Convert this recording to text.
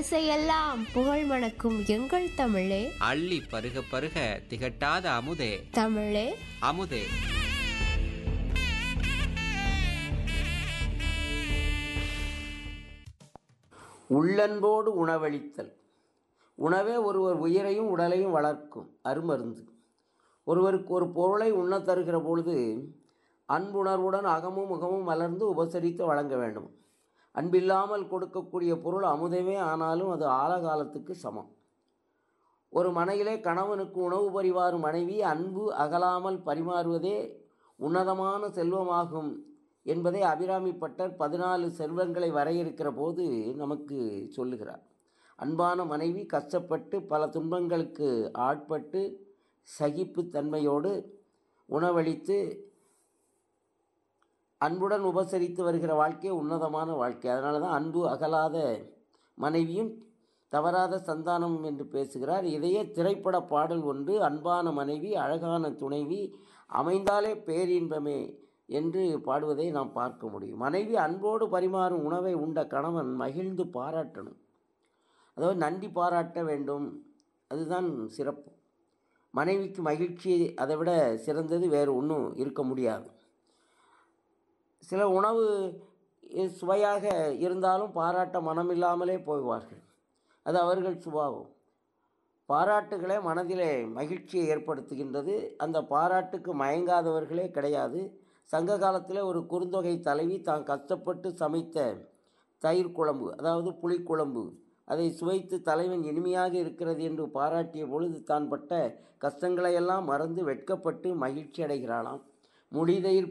திசையெல்லாம் புகழ் மணக்கும் எங்கள் தமிழே அள்ளி பருக பருக திகட்டாத அமுதே தமிழே அமுதே உள்ளன்போடு உணவளித்தல் உணவே ஒருவர் உயிரையும் உடலையும் வளர்க்கும் அருமருந்து ஒருவருக்கு ஒரு பொருளை உண்ணத் தருகிற பொழுது அன்புணர்வுடன் அகமும் முகமும் மலர்ந்து உபசரித்து வழங்க வேண்டும் அன்பில்லாமல் கொடுக்கக்கூடிய பொருள் அமுதமே ஆனாலும் அது ஆழகாலத்துக்கு சமம் ஒரு மனையிலே கணவனுக்கு உணவு பரிமாறும் மனைவி அன்பு அகலாமல் பரிமாறுவதே உன்னதமான செல்வமாகும் என்பதை அபிராமி பட்டர் பதினாலு செல்வங்களை வரையறுக்கிற போது நமக்கு சொல்லுகிறார் அன்பான மனைவி கஷ்டப்பட்டு பல துன்பங்களுக்கு ஆட்பட்டு சகிப்புத்தன்மையோடு உணவளித்து அன்புடன் உபசரித்து வருகிற வாழ்க்கை உன்னதமான வாழ்க்கை அதனால தான் அன்பு அகலாத மனைவியும் தவறாத சந்தானம் என்று பேசுகிறார் இதையே திரைப்பட பாடல் ஒன்று அன்பான மனைவி அழகான துணைவி அமைந்தாலே பேரின்பமே என்று பாடுவதை நாம் பார்க்க முடியும் மனைவி அன்போடு பரிமாறும் உணவை உண்ட கணவன் மகிழ்ந்து பாராட்டணும் அதாவது நன்றி பாராட்ட வேண்டும் அதுதான் சிறப்பு மனைவிக்கு மகிழ்ச்சி அதை விட சிறந்தது வேறு ஒன்றும் இருக்க முடியாது சில உணவு சுவையாக இருந்தாலும் பாராட்ட மனமில்லாமலே போவார்கள் அது அவர்கள் சுபாவம் பாராட்டுகளே மனதிலே மகிழ்ச்சியை ஏற்படுத்துகின்றது அந்த பாராட்டுக்கு மயங்காதவர்களே கிடையாது சங்க காலத்தில் ஒரு குறுந்தொகை தலைவி தான் கஷ்டப்பட்டு சமைத்த தயிர் குழம்பு அதாவது புளிக்குழம்பு அதை சுவைத்து தலைவன் இனிமையாக இருக்கிறது என்று பாராட்டிய பொழுது தான் பட்ட கஷ்டங்களையெல்லாம் மறந்து வெட்கப்பட்டு மகிழ்ச்சி அடைகிறாளாம் முடிதயிர்